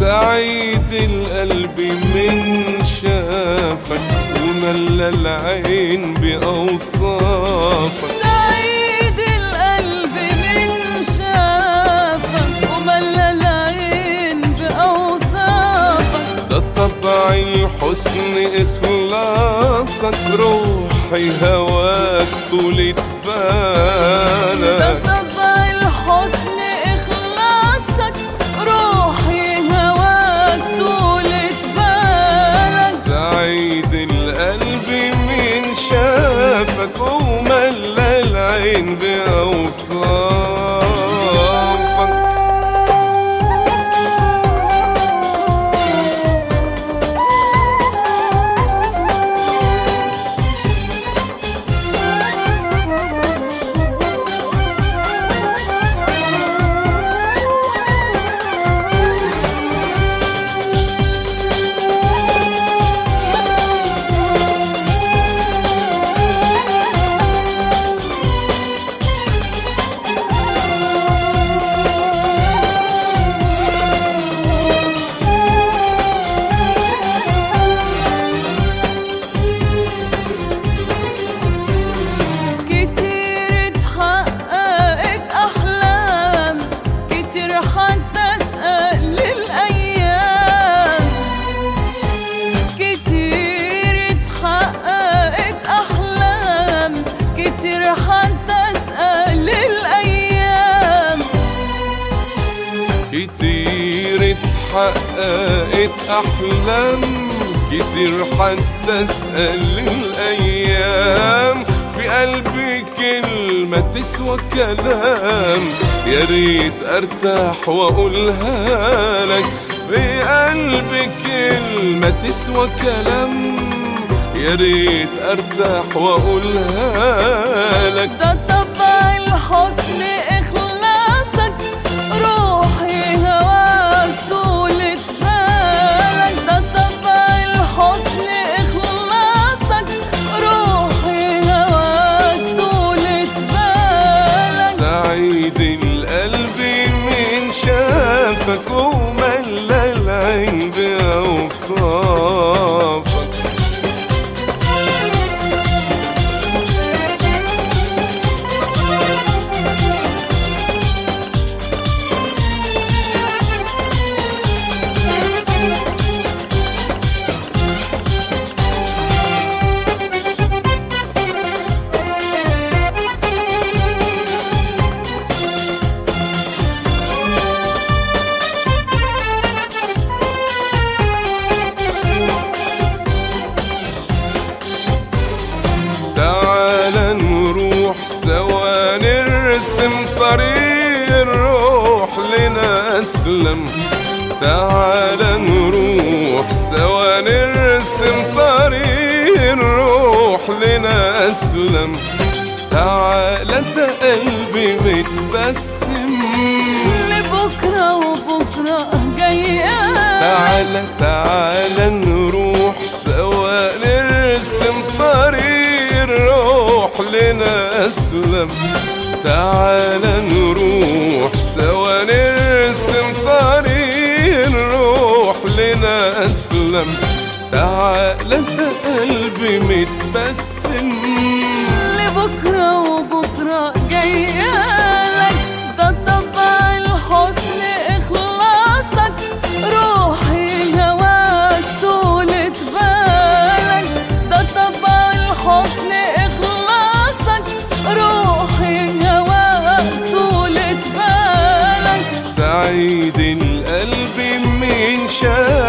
سعيد القلب من شافك وملى العين بأوصافك سعيد القلب من شافك وملى العين بأوصافك ده طبع الحسن إخلاصك روحي هواك طولة ده بالك طبع الحسن إخلاصك روحي هواك طولة بالك سعيد القلب من شافك وملى العين بأوصافك كتير اتحققت أحلام كتير حتى أسأل الأيام كتير اتحققت أحلام كتير حتى أسأل الأيام كتير اتحققت أحلام كتير حتى أسأل الأيام في قلبي كلمة تسوى كلام يا ريت أرتاح وأقولها لك في قلبي كلمة تسوى كلام يا ريت أرتاح وأقولها لك ده طبع الحسن إخلاصك روحي هواك طولة بالك ده طبع الحسن إخلاصك روحي هواك طولة بالك سعيد القلب من شافك وملى العين بأوصافك تعال نروح سوا نرسم طريق الروح لنا أسلم تعال نروح سوا نرسم طريق الروح لنا أسلم تعال ده قلبي متبسم لبكرة وبكرة جاية تعال تعال نروح سوا نرسم طريق الروح لنا أسلم تعال نروح سوا نرسم طريق الروح لنا أسلم تعال ده قلبي متبسم لبكرة وبكرة جاية لك ده طبع الحسن إخلاصك روحي هواك طولة بالك ده طبع الحسن إخلاصك روحي هواك طولة بالك سعيد القلب من شاف